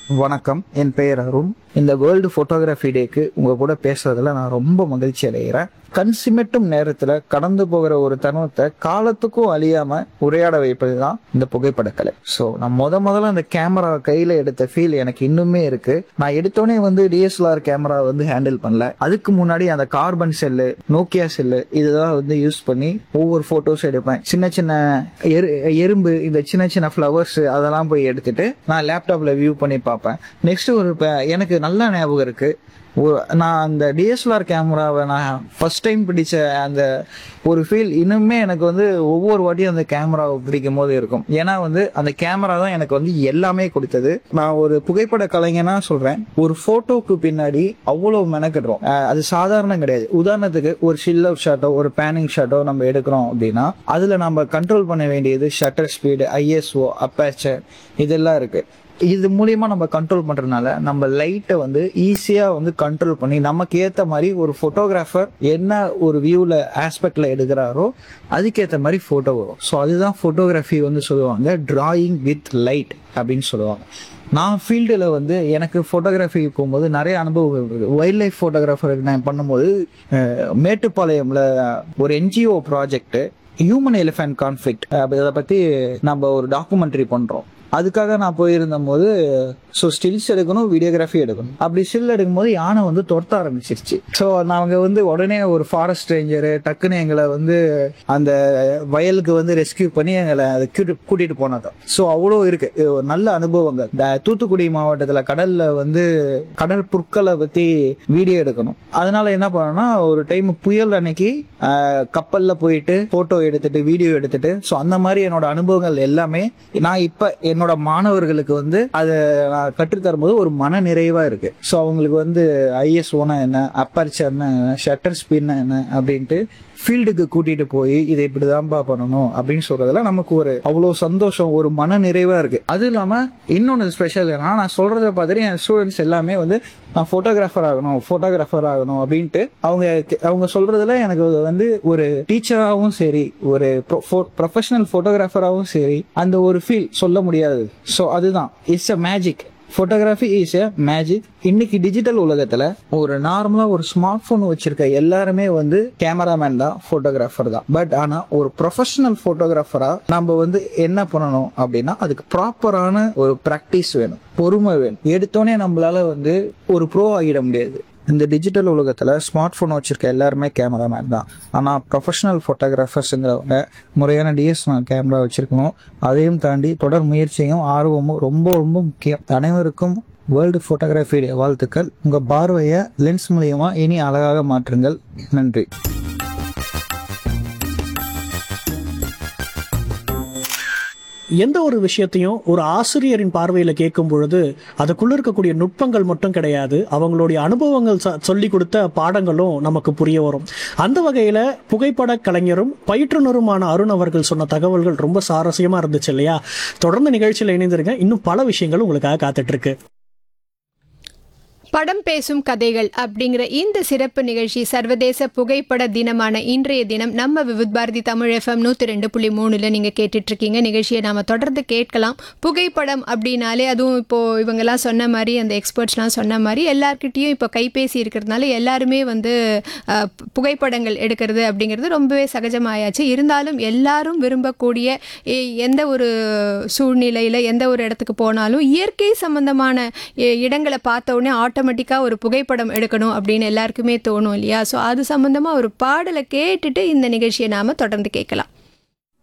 வணக்கம் என் பெயர் அருண் இந்த வேர்ல்டு ஃபோட்டோகிராஃபி டேக்கு உங்க கூட பேசுறதுல நான் ரொம்ப மகிழ்ச்சி அடைகிறேன் கண் சிமிட்டும் நேரத்துல கடந்து போகிற ஒரு தருணத்தை காலத்துக்கும் அழியாம உரையாட வைப்பது தான் இந்த புகைப்படக்கலை ஸோ நான் முத முதல்ல அந்த கேமரா கையில எடுத்த ஃபீல் எனக்கு இன்னுமே இருக்கு நான் எடுத்தோடனே வந்து டிஎஸ்எல்ஆர் கேமரா வந்து ஹேண்டில் பண்ணல அதுக்கு முன்னாடி அந்த கார்பன் செல்லு நோக்கியா செல்லு இதெல்லாம் வந்து யூஸ் பண்ணி ஒவ்வொரு போட்டோஸ் எடுப்பேன் சின்ன சின்ன எரு எறும்பு இந்த சின்ன சின்ன ஃப்ளவர்ஸ் அதெல்லாம் போய் எடுத்துட்டு நான் லேப்டாப்ல வியூ பண்ணி பார்ப்பேன் நெக்ஸ்ட் ஒரு ப- எனக்கு நல்ல ஞாபகம் இருக்கு ஒரு- நான் அந்த டிஎஸ்எல்ஆர் கேமராவை நான் ஃபர்ஸ்ட் டைம் பிடிச்ச அந்த ஒரு ஃபீல் இன்னுமே எனக்கு வந்து ஒவ்வொரு வாட்டியும் அந்த கேமராவை பிடிக்கும் போது இருக்கும் ஏன்னா வந்து அந்த கேமரா தான் எனக்கு வந்து எல்லாமே கொடுத்தது நான் ஒரு புகைப்பட கலைஞனா சொல்றேன் ஒரு போட்டோக்கு பின்னாடி அவ்வளவு மெனக்கிடுறோம் அஹ் அது சாதாரணம் கிடையாது உதாரணத்துக்கு ஒரு ஷில் அவுட் ஷாட்டோ ஒரு பேனிங் ஷாட்டோ நம்ம எடுக்கிறோம் அப்படின்னா அதுல நம்ம கண்ட்ரோல் பண்ண வேண்டியது ஷட்டர் ஸ்பீடு ஐஎஸ்ஓ அப்பேச்சர் இதெல்லாம் இருக்கு இது மூலியமா நம்ம கண்ட்ரோல் பண்றதுனால நம்ம லைட்டை வந்து ஈஸியா வந்து கண்ட்ரோல் பண்ணி நமக்கு ஏத்த மாதிரி ஒரு போட்டோகிராஃபர் என்ன ஒரு வியூல ஆஸ்பெக்ட்ல எடுக்கிறாரோ அதுக்கேத்த மாதிரி போட்டோ வரும் ஸோ அதுதான் போட்டோகிராஃபி வந்து சொல்லுவாங்க டிராயிங் வித் லைட் அப்படின்னு சொல்லுவாங்க நான் ஃபீல்டில் வந்து எனக்கு ஃபோட்டோகிராஃபி போகும்போது நிறைய அனுபவம் இருக்குது வைல்ட் லைஃப் ஃபோட்டோகிராஃபர் நான் பண்ணும்போது அஹ், மேட்டுப்பாளையம்ல ஒரு NGO project human elephant conflict அதை பற்றி நம்ம ஒரு டாக்குமெண்ட்ரி பண்ணுறோம் அதுக்காக நான் போயிருந்த போது ஸோ ஸ்டில்ஸ் எடுக்கணும் வீடியோகிராஃபி எடுக்கணும் அப்படி ஸ்டில் எடுக்கும்போது யானை வந்து துரத்த ஆரம்பிச்சிருச்சு ஸோ நாங்க வந்து உடனே ஒரு ஃபாரஸ்ட் ரேஞ்சரு டக்குன்னு எங்களை வந்து அந்த வயலுக்கு வந்து ரெஸ்கியூ பண்ணி எங்களை அதை கூட்டி- கூட்டிட்டு போனது ஸோ அவ்வளோ இருக்கு இது ஒரு நல்ல அனுபவங்கள் இந்த தூத்துக்குடி மாவட்டத்தில் கடல்ல வந்து கடல் புற்களை பத்தி வீடியோ எடுக்கணும் அதனால என்ன பண்ணோம்னா ஒரு டைம் புயல் அன்னைக்கு ஆஹ், கப்பல்ல போயிட்டு போட்டோ எடுத்துட்டு வீடியோ எடுத்துட்டு ஸோ அந்த மாதிரி என்னோட அனுபவங்கள் எல்லாமே நான் இப்ப என்னோட மாணவர்களுக்கு வந்து அதை நான் கற்றுத்தரும்போது ஒரு மன நிறைவா இருக்கு ஸோ அவங்களுக்கு வந்து ஐஎஸ்ஓனா என்ன அப்பர்ச்சர்னா என்ன ஷட்டர் ஸ்பீட்னா என்ன அப்படின்ட்டு ஃபீல்டுக்கு கூட்டிட்டு போய் இதை இப்படிதான்ப்பா பண்ணணும் அப்படின்னு சொல்றதுல நமக்கு ஒரு அவ்வளோ சந்தோஷம் ஒரு மன நிறைவா இருக்கு அது இல்லாம இன்னொன்று ஸ்பெஷல் ஏன்னா நான் சொல்றத பார்த்துட்டு என் ஸ்டூடெண்ட்ஸ் எல்லாமே வந்து நான் ஃபோட்டோகிராஃபர் ஆகணும் ஃபோட்டோகிராஃபர் ஆகணும் அப்படின்ட்டு அவங்க அவங்க சொல்றதுல எனக்கு வந்து ஒரு டீச்சராகவும் சரி ஒரு ப்ரொஃபஷனல் ஃபோட்டோகிராஃபராகவும் சரி அந்த ஒரு ஃபீல் சொல்ல முடியாது ஸோ அதுதான் it's a magic photography is a magic இன்னைக்கு டிஜிட்டல் உலகத்துல ஒரு நார்மலா ஒரு ஸ்மார்ட் போன் வச்சிருக்க எல்லாருமே வந்து கேமராமேன் தான் ஃபோட்டோகிராஃபர் தான் பட் ஆனா ஒரு ப்ரொஃபஷனல் ஃபோட்டோகிராஃபரா நம்ம வந்து என்ன பண்ணணும் அப்படின்னா அதுக்கு ப்ராப்பரான ஒரு ப்ராக்டிஸ் வேணும் பொறுமை வேணும் எடுத்தோடனே நம்மளால வந்து ஒரு ப்ரோ ஆகிட முடியாது இந்த டிஜிட்டல் உலகத்துல ஸ்மார்ட் போன் வச்சிருக்க எல்லாருமே கேமராமேன் தான் ஆனா ப்ரொஃபஷனல் ஃபோட்டோகிராஃபர்ஸுங்கிறவங்க முறையான டிஎஸ்எல்ஆர் கேமரா வச்சிருக்கணும் அதையும் தாண்டி தொடர் முயற்சியும் ஆர்வமும் ரொம்ப ரொம்ப முக்கியம் அனைவருக்கும் வேர்ல்டு ஃபோட்டோகிராஃபி வாழ்த்துக்கள் உங்க பார்வையை லென்ஸ் மூலியமா இனி அழகாக மாற்றுங்கள் நன்றி எந்த ஒரு விஷயத்தையும் ஒரு ஆசிரியரின் பார்வையில் கேட்கும் பொழுது அதுக்குள்ள இருக்கக்கூடிய நுட்பங்கள் மட்டும் கிடையாது அவங்களுடைய அனுபவங்கள் ச- சொல்லி கொடுத்த பாடங்களும் நமக்கு புரிய வரும் அந்த வகையில் புகைப்பட கலைஞரும் பயிற்றுனருமான அருண் அவர்கள் சொன்ன தகவல்கள் ரொம்ப சுவாரஸ்யமா இருந்துச்சு இல்லையா தொடர்ந்து நிகழ்ச்சியில் இணைந்திருங்க இன்னும் பல விஷயங்கள் உங்களுக்காக காத்துட்டு இருக்கு படம் பேசும் கதைகள் அப்படிங்கிற இந்த சிறப்பு நிகழ்ச்சி சர்வதேச புகைப்பட தினமான இன்றைய தினம் நம்ம விவித் பாரதி தமிழ் எஃப்எம் நூற்றி ரெண்டு புள்ளி மூணுல நீங்கள் கேட்டுட்டு இருக்கீங்க நிகழ்ச்சியை நாம தொடர்ந்து கேட்கலாம் புகைப்படம் அப்படின்னாலே அதுவும் இப்போ இவங்கெல்லாம் சொன்ன மாதிரி அந்த எக்ஸ்பர்ட்ஸ்லாம் சொன்ன மாதிரி எல்லார்கிட்டயும் இப்போ கைபேசி இருக்கிறதுனால எல்லாருமே வந்து அஹ், புகைப்படங்கள் எடுக்கிறது அப்படிங்கிறது ரொம்பவே சகஜமாயாச்சு இருந்தாலும் எல்லாரும் விரும்பக்கூடிய எ- எந்த ஒரு சூழ்நிலையில் எந்த ஒரு இடத்துக்கு போனாலும் இயற்கை சம்பந்தமான இ- இடங்களை பார்த்த உடனே ஆட்டோமேட்டிக்காக ஒரு புகைப்படம் எடுக்கணும் அப்படின்னு எல்லாருக்குமே தோணும் இல்லையா ஸோ அது சம்பந்தமாக ஒரு பாடலை கேட்டுட்டு இந்த நிகழ்ச்சியை நாம் தொடர்ந்து கேட்கலாம்